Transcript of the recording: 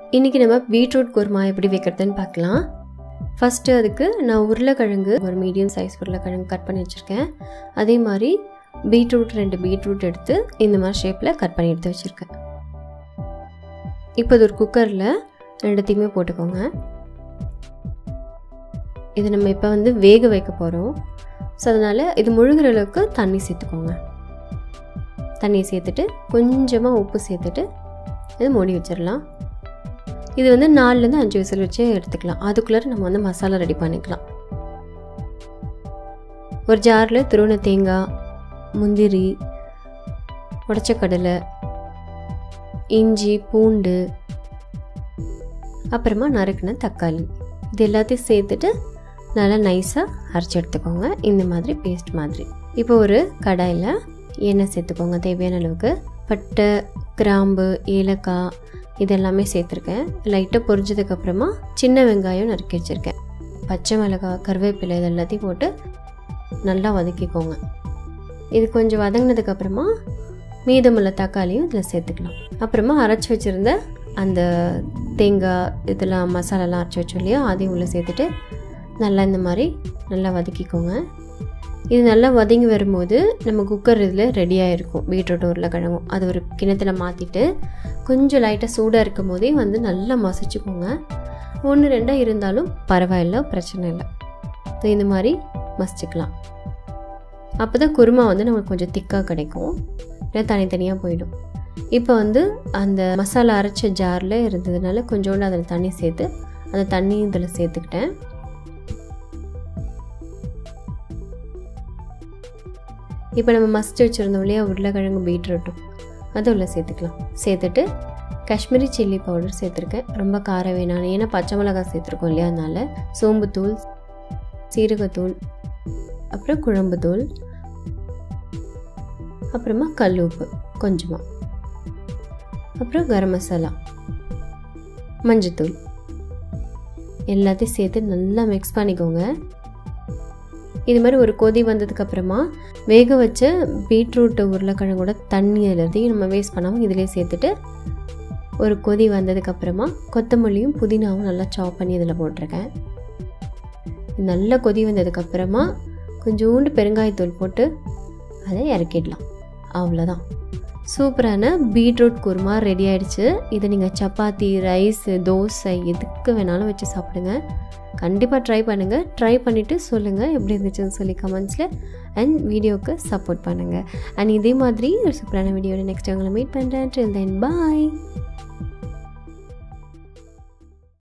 இன்றைக்கி நம்ம பீட்ரூட் குருமா எப்படி வைக்கிறதுன்னு பார்க்கலாம் ஃபஸ்ட்டு அதுக்கு நான் உருளைக்கிழங்கு ஒரு மீடியம் சைஸ் உருளைக்கிழங்கு கட் பண்ணி வச்சுருக்கேன் அதே மாதிரி பீட்ரூட் ரெண்டு பீட்ரூட் எடுத்து இந்த மாதிரி ஷேப்பில் கட் பண்ணி எடுத்து வச்சுருக்கேன் இப்போ இது ஒரு குக்கரில் ரெண்டுத்தையுமே போட்டுக்கோங்க இது நம்ம இப்போ வந்து வேக வைக்க போகிறோம் ஸோ அதனால் இது முழுகிற அளவுக்கு தண்ணி சேர்த்துக்கோங்க தண்ணி சேர்த்துட்டு கொஞ்சமாக உப்பு சேர்த்துட்டு இது மூடி வச்சிடலாம் இது வந்து நாலுலேருந்து அஞ்சு விசில் வச்சு எடுத்துக்கலாம் அதுக்குள்ளே நம்ம வந்து மசாலா ரெடி பண்ணிக்கலாம் ஒரு ஜாரில் துருவன தேங்காய் முந்திரி உடச்ச கடலை இஞ்சி பூண்டு அப்புறமா நறுக்கின தக்காளி இது எல்லாத்தையும் சேர்த்துட்டு நல்லா நைஸாக அரைச்சி எடுத்துக்கோங்க இந்த மாதிரி பேஸ்ட் மாதிரி இப்போ ஒரு கடாயில் எண்ணெய் சேர்த்துக்கோங்க தேவையான அளவுக்கு பட்டை கிராம்பு ஏலக்காய் இது எல்லாமே சேர்த்துருக்கேன் லைட்டாக பொரிஞ்சதுக்கப்புறமா சின்ன வெங்காயம் நறுக்கி வச்சுருக்கேன் பச்சை மிளகாய் கருவேப்பிலை இது எல்லாத்தையும் போட்டு நல்லா வதக்கிக்கோங்க இது கொஞ்சம் வதங்கினதுக்கப்புறமா மீதமுள்ள தக்காளியும் இதில் சேர்த்துக்கலாம் அப்புறமா அரைச்சி வச்சுருந்த அந்த தேங்காய் இதெல்லாம் மசாலாலாம் அரைச்சி வச்சோம் இல்லையா அதையும் உள்ளே சேர்த்துட்டு நல்லா இந்த மாதிரி நல்லா வதக்கிக்கோங்க இது நல்லா வதங்கி வரும்போது நம்ம குக்கர் இதில் ரெடியாக இருக்கும் பீட்ரூட் உருளைக்கிழங்கும் அது ஒரு கிணத்துல மாற்றிட்டு கொஞ்சம் லைட்டாக சூடாக இருக்கும் போதே வந்து நல்லா மசிச்சுக்கோங்க ஒன்று ரெண்டாக இருந்தாலும் பரவாயில்ல பிரச்சனை இல்லை இந்த மாதிரி மசிச்சுக்கலாம் அப்போ தான் குருமா வந்து நமக்கு கொஞ்சம் திக்காக கிடைக்கும் இல்லை தனித்தனியாக போயிடும் இப்போ வந்து அந்த மசாலா அரைச்ச ஜாரில் இருந்ததுனால கொஞ்சோண்டு அதில் தண்ணி சேர்த்து அந்த தண்ணியும் இதில் சேர்த்துக்கிட்டேன் இப்போ நம்ம மசிச்சு வச்சுருந்தோம் இல்லையா உருளைக்கிழங்கு பீட்ரூட்டும் அதை உள்ள சேர்த்துக்கலாம் சேர்த்துட்டு காஷ்மீரி சில்லி பவுடர் சேர்த்துருக்கேன் ரொம்ப காரம் வேணாம் ஏன்னா பச்சை மிளகாய் சேர்த்துருக்கோம் இல்லையா அதனால் சோம்புத்தூள் சீரகத்தூள் அப்புறம் குழம்புத்தூள் அப்புறமா கல் உப்பு கொஞ்சமாக அப்புறம் கரம் மசாலா மஞ்சத்தூள் எல்லாத்தையும் சேர்த்து நல்லா மிக்ஸ் பண்ணிக்கோங்க இது மாதிரி ஒரு கொதி வந்ததுக்கப்புறமா வேக வச்ச பீட்ரூட் உருளைக்கிழங்கோட தண்ணி எல்லாத்தையும் நம்ம வேஸ்ட் பண்ணாமல் இதிலே சேர்த்துட்டு ஒரு கொதி வந்ததுக்கப்புறமா கொத்தமல்லியும் புதினாவும் நல்லா சாப் பண்ணி இதில் போட்டிருக்கேன் நல்லா கொதி வந்ததுக்கப்புறமா கொஞ்சோண்டு பெருங்காயத்தூள் போட்டு அதை இறக்கிடலாம் அவ்வளோதான் சூப்பரான பீட்ரூட் குருமா ரெடி ஆயிடுச்சு இதை நீங்கள் சப்பாத்தி ரைஸ் தோசை எதுக்கு வேணாலும் வச்சு சாப்பிடுங்க கண்டிப்பாக ட்ரை பண்ணுங்கள் ட்ரை பண்ணிவிட்டு சொல்லுங்கள் எப்படி இருந்துச்சுன்னு சொல்லி கமெண்ட்ஸில் அண்ட் வீடியோவுக்கு சப்போர்ட் பண்ணுங்கள் அண்ட் இதே மாதிரி ஒரு சூப்பரான வீடியோவில் நெக்ஸ்ட் உங்களை மீட் பண்ணுறேன் டில் தென் பாய்